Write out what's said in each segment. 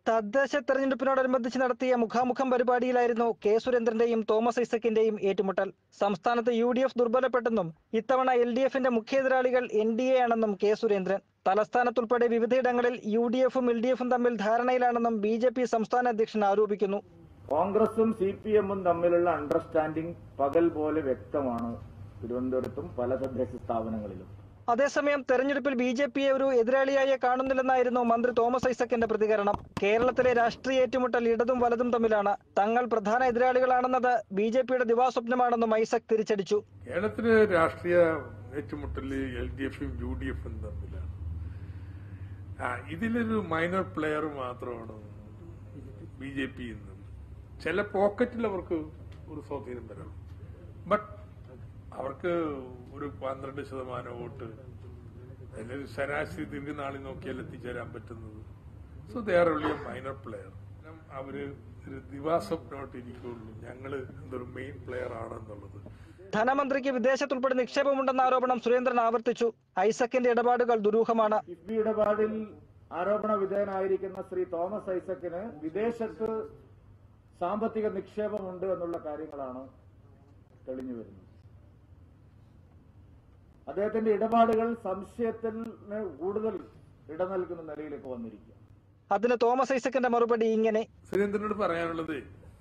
തദ്ദേശ തെരഞ്ഞെടുപ്പിനോടനുബന്ധിച്ച് നടത്തിയ മുഖാമുഖം പരിപാടിയിലായിരുന്നു കെ സുരേന്ദ്രന്റെയും തോമസ് ഐസക്കിന്റെയും ഏറ്റുമുട്ടൽ സംസ്ഥാനത്ത് യു ഡി എഫ് ദുർബലപ്പെട്ടെന്നും ഇത്തവണ എൽ ഡി എഫിന്റെ മുഖ്യ എതിരാളികൾ എൻ ഡി എ ആണെന്നും കെ സുരേന്ദ്രൻ തലസ്ഥാനത്തുൾപ്പെടെ വിവിധയിടങ്ങളിൽ യു ഡി എഫും എൽ ഡി എഫും തമ്മിൽ ധാരണയിലാണെന്നും ബി ജെ പി സംസ്ഥാന അധ്യക്ഷൻ ആരോപിക്കുന്നു കോൺഗ്രസും സി പി എമ്മും തമ്മിലുള്ള അണ്ടർസ്റ്റാൻഡിംഗ് പകൽ പോലെ വ്യക്തമാണ് തിരുവനന്തപുരത്തും പല തദ്ദേശ സ്ഥാപനങ്ങളിലും അതേസമയം തെരഞ്ഞെടുപ്പിൽ ബി ജെ പിയെ ഒരു എതിരാളിയായി കാണുന്നില്ലെന്നായിരുന്നു മന്ത്രി തോമസ് ഐസക്കിന്റെ പ്രതികരണം കേരളത്തിലെ രാഷ്ട്രീയ ഏറ്റുമുട്ടൽ ഇടതും വലതും തമ്മിലാണ് തങ്ങൾ പ്രധാന എതിരാളികളാണെന്നത് ബി ജെ പിയുടെ ദിവാസ്വപ്നമാണെന്നും ഐസക് തിരിച്ചടിച്ചു കേരളത്തിലെ രാഷ്ട്രീയ ഏറ്റുമുട്ടല് എൽ ഡി എഫും യു ഡി എഫും തമ്മിലാണ് ആ ഇതിലൊരു മൈനർ പ്ലെയർ മാത്രമാണ് ബി ജെ പി എന്നും ചില പോക്കറ്റിൽ അവർക്ക് ഒരു സ്വാധീനം വരാം ബട്ട് അവർക്ക് ഒരു പന്ത്രണ്ട് ശതമാനം വോട്ട് അതിലൊരു ശരാശരി ദീർഘനാളിൽ നോക്കിയാൽ എത്തിച്ചേരാൻ പറ്റുന്നത് so they are only a minor player അവര് ഒരു ദിവാസ്വപ്നമായിട്ട് ഇരിക്കുകയുള്ളൂ ഞങ്ങള് എന്തൊരു മെയിൻ പ്ലെയർ ആണെന്നുള്ളത് ധനമന്ത്രിക്ക് വിദേശത്തുൾപ്പെടെ നിക്ഷേപമുണ്ടെന്ന ആരോപണം സുരേന്ദ്രൻ ആവർത്തിച്ചു ഐസക്കിന്റെ ഇടപാടുകൾ ദുരൂഹമാണ് കിഫ്ബി ഇടപാടിൽ ആരോപണ വിധേയനായിരിക്കുന്ന ശ്രീ തോമസ് ഐസക്കിന് വിദേശത്ത് സാമ്പത്തിക നിക്ഷേപമുണ്ട് എന്നുള്ള കാര്യങ്ങളാണ് തെളിഞ്ഞു വരുന്നത് അദ്ദേഹത്തിന്റെ ഇടപാടുകൾ സംശയത്തിന് കൂടുതൽ ഇട നൽകുന്ന നിലയിലേക്ക് വന്നിരിക്കുക അതിന് തോമസ് ഐസക്കിന്റെ മറുപടി ഇങ്ങനെ സുരേന്ദ്രനോട് പറയാനുള്ളത്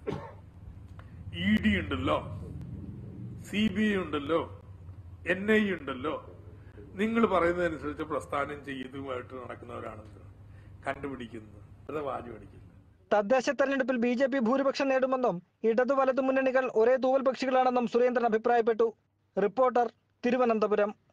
ഇ ഡി ഉണ്ടല്ലോ സി ബി ഐ ഉണ്ടല്ലോ എൻ ഐ ഉണ്ടല്ലോ നിങ്ങൾ പറയുന്നതനുസരിച്ച് പ്രസ്ഥാനം ചെയ്തുമായിട്ട് നടക്കുന്നവരാണെന്ന് കണ്ടുപിടിക്കുന്നത് അത് വാചം അടിക്കില്ല തദ്ദേശ തെരഞ്ഞെടുപ്പിൽ ബി ജെ പി ഭൂരിപക്ഷം നേടുമെന്നും ഇടതു വലതു മുന്നണികൾ ഒരേ തൂവൽ പക്ഷികളാണെന്നും സുരേന്ദ്രൻ അഭിപ്രായപ്പെട്ടു റിപ്പോർട്ടർ തിരുവനന്തപുരം